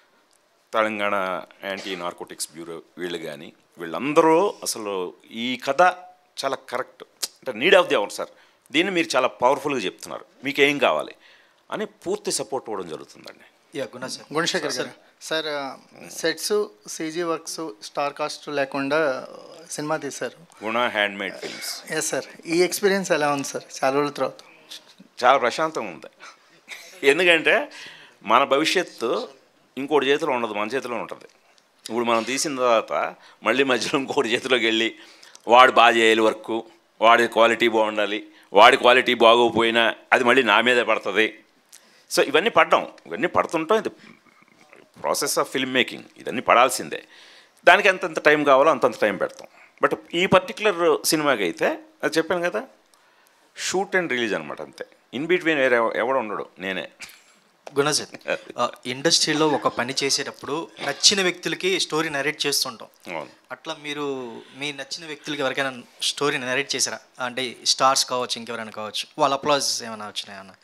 తెలంగాణ యాంటీ నార్కోటిక్స్ బ్యూరో వీళ్ళు కానీ వీళ్ళందరూ అసలు ఈ కథ చాలా కరెక్ట్ అంటే need of the hour sir దీన్ని మీరు చాలా పవర్ఫుల్గా చెప్తున్నారు మీకు ఏం కావాలి అని పూర్తి సపోర్ట్ ఇవ్వడం జరుగుతుందండి యా గుణ సార్ గుణశేఖర్ గారు sir sets CG works star cast లేకుండా సినిమా తీశారు Guna handmade films yes sir ఈ ఎక్స్పీరియన్స్ ఎలా ఉంది సార్ చాలా రోజుల తర్వాత చాలా ప్రశాంతంగా ఉంది ఎందుకంటే మన భవిష్యత్తు ఇంకోటి చేతిలో ఉండదు మన చేతిలో ఉంటుంది ఇప్పుడు మనం తీసిన తర్వాత మళ్ళీ మధ్యలో ఇంకోటి చేతిలోకి వెళ్ళి వాడు బాగా చేయాలి వర్క్ వాడి క్వాలిటీ బాగుండాలి వాడి క్వాలిటీ బాగోకపోయినా అది మళ్ళీ నా మీదే పడుతుంది సో ఇవన్నీ పడ్డాం ఇవన్నీ పడుతుంటాం ఇది ప్రాసెస్ ఆఫ్ ఫిల్మ్ మేకింగ్ ఇవన్నీ పడాల్సిందే దానికి ఎంతెంత టైం కావాలో అంతంత టైం పెడతాం బట్ ఈ పర్టికులర్ సినిమాకి అయితే అది చెప్పాను కదా షూట్ అండ్ రిలీజ్ అనమాట అంతే ఇన్ బిట్వీన్ వేరే ఎవడు ఉండడు నేనే గుణ సార్ ఆ, ఇండస్ట్రీలో ఒక పని చేసేటప్పుడు నచ్చిన వ్యక్తులకి స్టోరీ నరేట్ చేస్తుంటాం అవును అట్లా మీరు మీ నచ్చిన వ్యక్తులకి ఎవరికైనా స్టోరీ నరేట్ చేశారా అంటే స్టార్స్ కావచ్చు ఇంకెవరైనా కావచ్చు వాళ్ళ అప్లాజ్ ఏమైనా వచ్చినాయా అన్న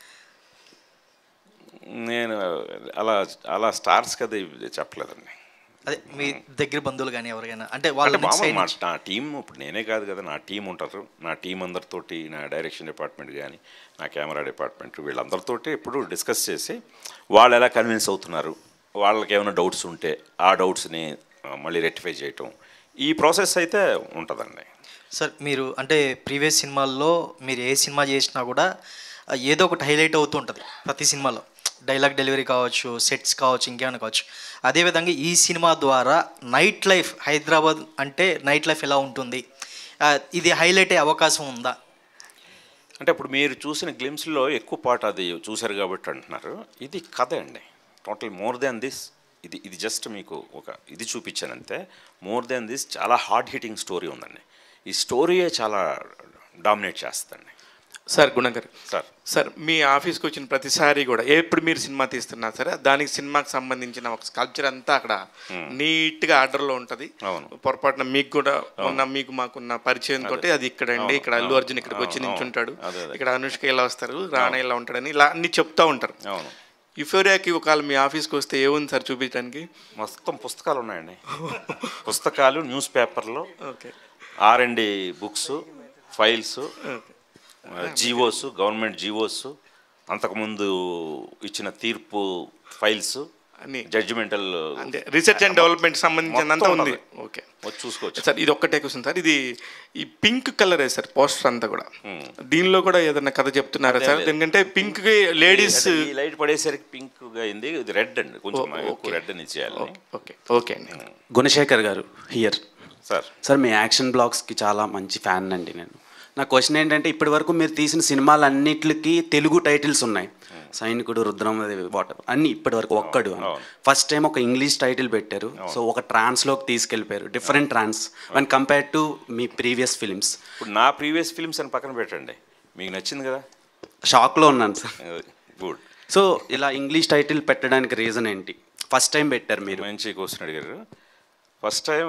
నేను అలా అలా స్టార్స్ కదా ఇవి చెప్పలేదండి అదే మీ దగ్గర బంధువులు కానీ ఎవరికైనా అంటే అంటే వాళ్ళ మామూలు side మా- నుంచి- నా టీం ఇప్పుడు నేనే కాదు కదా నా టీం ఉంటారు నా టీం అందరితోటి నా డైరెక్షన్ డిపార్ట్మెంట్ కానీ నా కెమెరా డిపార్ట్మెంట్ వీళ్ళందరితోటి ఎప్పుడు డిస్కస్ చేసి వాళ్ళు ఎలా కన్విన్స్ అవుతున్నారు వాళ్ళకి ఏమైనా డౌట్స్ ఉంటే ఆ డౌట్స్ని మళ్ళీ రెక్టిఫై చేయటం ఈ ప్రాసెస్ అయితే ఉంటుందండి సార్ మీరు అంటే ప్రీవియస్ సినిమాల్లో మీరు ఏ సినిమా చేసినా కూడా ఆ, ఏదో ఒకటి హైలైట్ అవుతూ ఉంటుంది ప్రతి సినిమాలో డైలాగ్ డెలివరీ కావచ్చు సెట్స్ కావచ్చు ఇంకేమైనా కావచ్చు అదేవిధంగా ఈ సినిమా ద్వారా నైట్ లైఫ్ హైదరాబాద్ అంటే నైట్ లైఫ్ ఎలా ఉంటుంది ఆ, ఇది హైలైట్ అయ్యే అవకాశం ఉందా అంటే ఇప్పుడు మీరు చూసిన గ్లిమ్స్లో ఎక్కువ పాట అది చూశారు కాబట్టి అంటున్నారు ఇది కథ అండి టోటల్ మోర్ దాన్ దిస్ ఇది ఇది జస్ట్ మీకు ఒక ఇది చూపించానంతే మోర్ దాన్ దిస్ చాలా హార్డ్ హిట్టింగ్ స్టోరీ ఉందండి ఈ స్టోరీయే చాలా డామినేట్ చేస్తుందండి సార్ గుణకర్ సార్ సార్ మీ ఆఫీస్కి వచ్చిన ప్రతిసారి కూడా ఎప్పుడు మీరు సినిమా తీస్తున్నా సరే దానికి సినిమాకి సంబంధించిన ఒక స్కల్ప్చర్ అంతా అక్కడ నీట్గా ఆర్డర్లో ఉంటుంది అవును. పొరపాటున మీకు కూడా ఉన్న మీకు మాకున్న పరిచయం తోటి అది ఇక్కడ అండి అవును, ఇక్కడ అల్లు అవును, అర్జున్ ఇక్కడికి వచ్చి అవును, నించుంటాడు అదే, అదే. ఇక్కడ అనుష్క ఇలా వస్తారు రాణా ఇలా ఉంటాడని ఇలా అన్ని చెప్తా ఉంటారు అవును యుఫోరియాకి ఒకవేళ మీ ఆఫీస్కి వస్తే ఏముంది సార్ చూపించడానికి మొత్తం పుస్తకాలు ఉన్నాయండి పుస్తకాలు న్యూస్ పేపర్లు okay or and books files GOs government GOs అంతకుముందు ఇచ్చిన తీర్పు ఫైల్స్ అన్ని జడ్జిమెంటల్ అంటే రీసెర్చ్ అండ్ డెవలప్మెంట్ సంబంధించినంత మొత్తం ఉంది ఉన్నది. ఓకే వచ్చి చూసుకోవచ్చు సార్ ఇది ఒక్కటే క్వశ్చన్ సార్ ఇది ఈ పింక్ కలర్ సార్ పోస్టర్ అంతా కూడా దీనిలో కూడా ఏదైనా కథ చెప్తున్నారా అదే, సార్ అదే. దీనికంటే పింక్ లేడీస్ అంటే ఈ లైట్ పడేసరికి పింక్ గా అయింది ఇది రెడ్ అండి కొంచెం ఎక్కువ రెడ్ అని ఇచ్చేయాలి ఓకే ఓకే అండి గుణశేఖర్ గారు హియర్ సార్ సార్ మీ యాక్షన్ బ్లాగ్స్కి చాలా మంచి ఫ్యాన్ అండి నేను నా క్వశ్చన్ ఏంటంటే ఇప్పటి వరకు మీరు తీసిన సినిమాలన్నిటికి తెలుగు టైటిల్స్ ఉన్నాయి సైనికుడు రుద్రమదేవి వాటర్ అన్ని ఇప్పటి వరకు ఒక్కడు ఫస్ట్ టైం ఒక ఇంగ్లీష్ టైటిల్ పెట్టారు సో ఒక ట్రాన్స్లోకి తీసుకెళ్ళిపోయారు different trance one compare to మీ ప్రీవియస్ ఫిలిమ్స్ ఇప్పుడు నా ప్రీవియస్ ఫిల్మ్స్ అని పక్కన పెట్టండి మీకు నచ్చింది కదా షాక్లో ఉన్నాను సార్ గుడ్ సో ఇలా ఇంగ్లీష్ టైటిల్ పెట్టడానికి రీజన్ ఏంటి ఫస్ట్ టైం పెట్టారు మీరు మంచి క్వశ్చన్ అడిగారు ఫస్ట్ టైం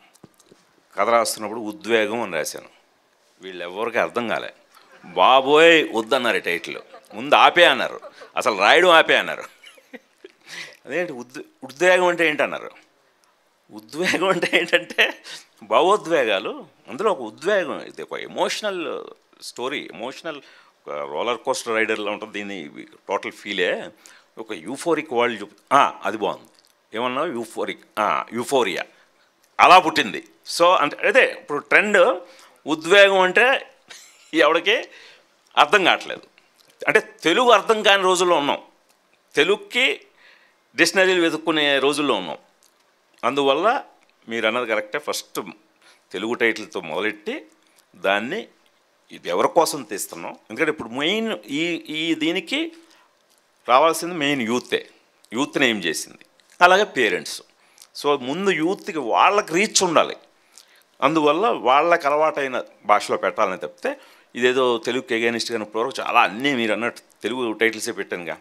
కథ రాస్తున్నప్పుడు ఉద్వేగం అని రాశాను వీళ్ళు ఎవరికి అర్థం కాలే బాబోయ్ వద్దన్నారు ఈ టైటిల్ ముందు ఆపే అన్నారు అసలు రాయడం ఆపే అన్నారు అదేంటి ఉద్ ఉద్వేగం అంటే ఏంటన్నారు ఉద్వేగం అంటే ఏంటంటే భావోద్వేగాలు అందులో ఒక ఉద్వేగం ఇది ఒక emotional story emotional roller coaster రైడర్లో ఉంటుంది దీన్ని టోటల్ ఫీలే ఒక యూఫోరిక్ వరల్డ్ చూపి ఆ, అది బాగుంది ఏమన్నా యూఫోరిక్ యూఫోరియా అలా పుట్టింది సో అంటే అదే ఇప్పుడు ట్రెండ్ ఉద్వేగం అంటే ఎవరికి అర్థం కావట్లేదు అంటే తెలుగు అర్థం కాని రోజుల్లో ఉన్నాం తెలుగుకి డిక్షనరీలు వెతుక్కునే రోజుల్లో ఉన్నాం అందువల్ల మీరు అన్నది కరెక్టే ఫస్ట్ తెలుగు టైటిల్తో మొదలెట్టి దాన్ని ఇది ఎవరి కోసం తీస్తున్నాం ఎందుకంటే ఇప్పుడు మెయిన్ ఈ ఈ దీనికి రావాల్సింది మెయిన్ యూతే యూత్ని ఏం చేసింది అలాగే పేరెంట్స్ సో ముందు యూత్కి వాళ్ళకి రీచ్ ఉండాలి అందువల్ల వాళ్ళకి అలవాటైన భాషలో పెట్టాలని తప్పితే ఇదేదో తెలుగుకి ఎగైనిస్ట్గా ఇప్పటివరకు చాలా అన్నీ మీరు అన్నట్టు తెలుగు టైటిల్సే పెట్టానుగా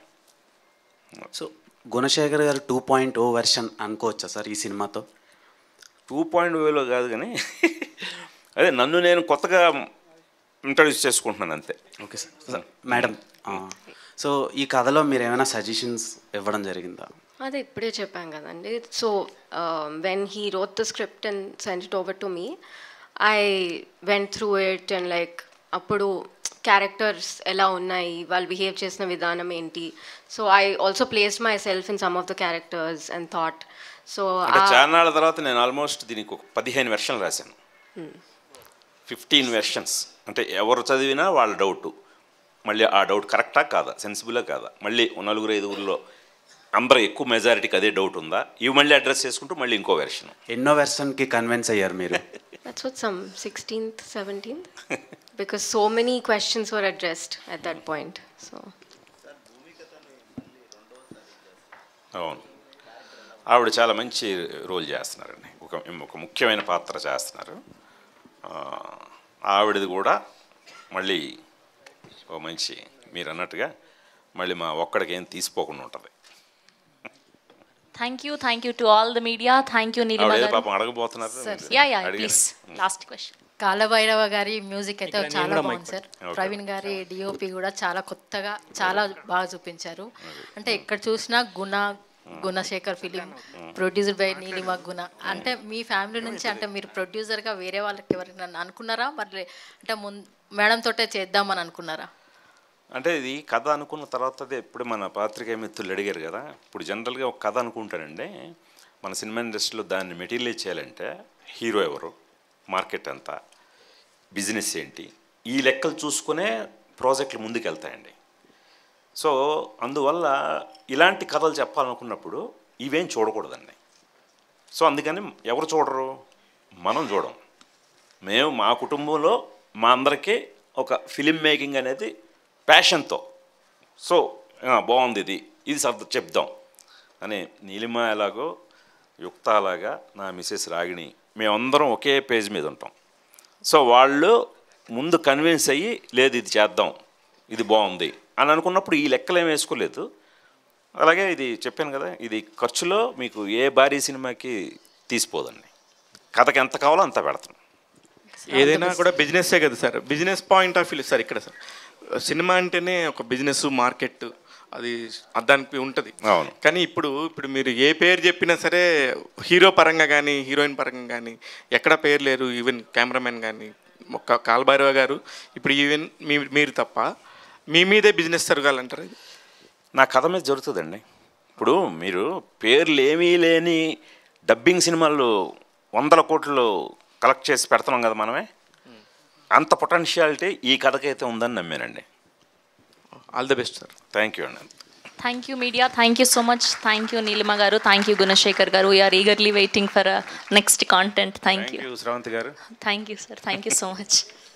సో గుణశేఖర్ గారు టూ పాయింట్ ఓ వెర్షన్ అనుకోవచ్చా సార్ ఈ సినిమాతో టూ పాయింట్ వేలో కాదు కానీ అదే నన్ను నేను కొత్తగా ఇంట్రడ్యూస్ చేసుకుంటున్నాను అంతే ఓకే సార్ మేడం సో ఈ కథలో మీరు ఏమైనా సజెషన్స్ ఇవ్వడం జరిగిందా అదే ఇప్పుడే చెప్పాం కదండి so when he wrote the script and send it over to me I went through it and like అప్పుడు క్యారెక్టర్స్ ఎలా ఉన్నాయి వాళ్ళు బిహేవ్ చేసిన విధానం ఏంటి so I also placed myself in some of the characters and thought so అంటే చాన్నాళ్ళ తర్వాత నేను ఆల్మోస్ట్ దీనికి ఒక పదిహేను వెర్షన్లు రాశాను ఫిఫ్టీన్ వెర్షన్స్ అంటే ఎవరు చదివినా వాళ్ళ డౌట్ మళ్ళీ ఆ డౌట్ కరెక్టా కాదా సెన్సిబులా కాదా మళ్ళీ ఓ నలుగురు ఐదుగురిలో అందరూ ఎక్కువ మెజారిటీకి అదే డౌట్ ఉందా ఇవి మళ్ళీ అడ్రస్ చేసుకుంటూ మళ్ళీ ఇంకో వెర్షన్ ఎన్నో వెర్షన్కి కన్విన్స్ అయ్యారు మీరు That's what some 16th, 17th, because so many questions were addressed at that point. So అవును ఆవిడ చాలా మంచి రోల్ చేస్తున్నారండి ఒక ఒక ముఖ్యమైన పాత్ర చేస్తున్నారు ఆ, ఆవిడది కూడా మళ్ళీ ఓ మంచి మీరు అన్నట్టుగా మళ్ళీ మా ఒక్కడికి ఏం తీసిపోకుండా ఉంటుంది thank you thank you to all the media thank you Neelima ఆవిడ ఏదో గారు పాపం అడగబోతున్నారు యా యా అడిగాను. ప్లీజ్ లాస్ట్ క్వశ్చన్ కాలభైరవ గారి మ్యూజిక్ అయితే ఇక్కడ నేను చాలా కూడా బాగుంది mic సార్ పెట్టు. ప్రవీణ్ గారి డిఓపి కూడా చాలా కొత్తగా చాలా బాగా చూపించారు అంటే ఎక్కడ చూసినా Guna Gunasekhar film producer by Neelima Guna అంటే మీ ఫ్యామిలీ నుంచి అంటే మీరు ప్రొడ్యూసర్గా వేరే వాళ్ళకి ఎవరైనా అనుకున్నారా మరి అంటే ముందు మేడం తోటే చేద్దామని అనుకున్నారా అంటే ఇది కథ అనుకున్న తర్వాత అదే ఇప్పుడు మన పాత్రికేయ మిత్రులు అడిగారు కదా ఇప్పుడు జనరల్గా ఒక కథ అనుకుంటానండి మన సినిమా ఇండస్ట్రీలో దాన్ని మెటీరియలైజ్ చేయాలంటే హీరో ఎవరు మార్కెట్ ఎంత బిజినెస్ ఏంటి ఈ లెక్కలు చూసుకునే ప్రాజెక్టులు ముందుకు వెళ్తాయండి సో అందువల్ల ఇలాంటి కథలు చెప్పాలనుకున్నప్పుడు ఇవేం చూడకూడదండి సో అందుకని ఎవరు చూడరు మనం చూడం మేము మా కుటుంబంలో మా అందరికీ ఒక ఫిలిం మేకింగ్ అనేది ప్యాషన్తో సో ఆ, బాగుంది ఇది ఇది సర్ద చెప్దాం అని నీలిమ ఎలాగో యుక్త అలాగా నా మిసెస్ రాగిణి మేమందరం ఒకే పేజ్ మీద ఉంటాం సో వాళ్ళు ముందు కన్విన్స్ అయ్యి లేదు ఇది చేద్దాం ఇది బాగుంది అని అనుకున్నప్పుడు ఈ లెక్కలు ఏం వేసుకోలేదు అలాగే ఇది చెప్పాను కదా ఇది ఖర్చులో మీకు ఏ భారీ సినిమాకి తీసిపోదండి కథకి ఎంత కావాలో అంత పెడతాం ఏదైనా కూడా బిజినెస్సే కదా sir business point of view sir ఇక్కడ సార్ సినిమా అంటేనే ఒక బిజినెస్ మార్కెట్ అది దానికి ఉంటుంది అవును కానీ ఇప్పుడు ఇప్పుడు మీరు ఏ పేరు చెప్పినా సరే హీరో పరంగా కానీ హీరోయిన్ పరంగా కానీ ఎక్కడ పేరు లేరు ఈవెన్ కెమెరామెన్ కానీ ఒక కాల్భైరవ గారు ఇప్పుడు ఈవెన్ మీ మీరు తప్ప మీ మీదే బిజినెస్ జరగాలంటారు నా కథ మీద జరుగుతుందండి ఇప్పుడు మీరు పేర్లు ఏమీ లేని డబ్బింగ్ సినిమాలు వందల కోట్లు కలెక్ట్ చేసి పెడుతున్నాం కదా మనమే అంత పొటెన్షియాలిటీ ఈ కథకైతే ఉందని నమ్మానండి all the best sir thank you అండి thank you media thank you so much thank you Neelima గారు థ్యాంక్ యూ గుణశేఖర్ గారు we're eagerly waiting for next content thank thank you you Sravanthi గారు thank you sir thank you so much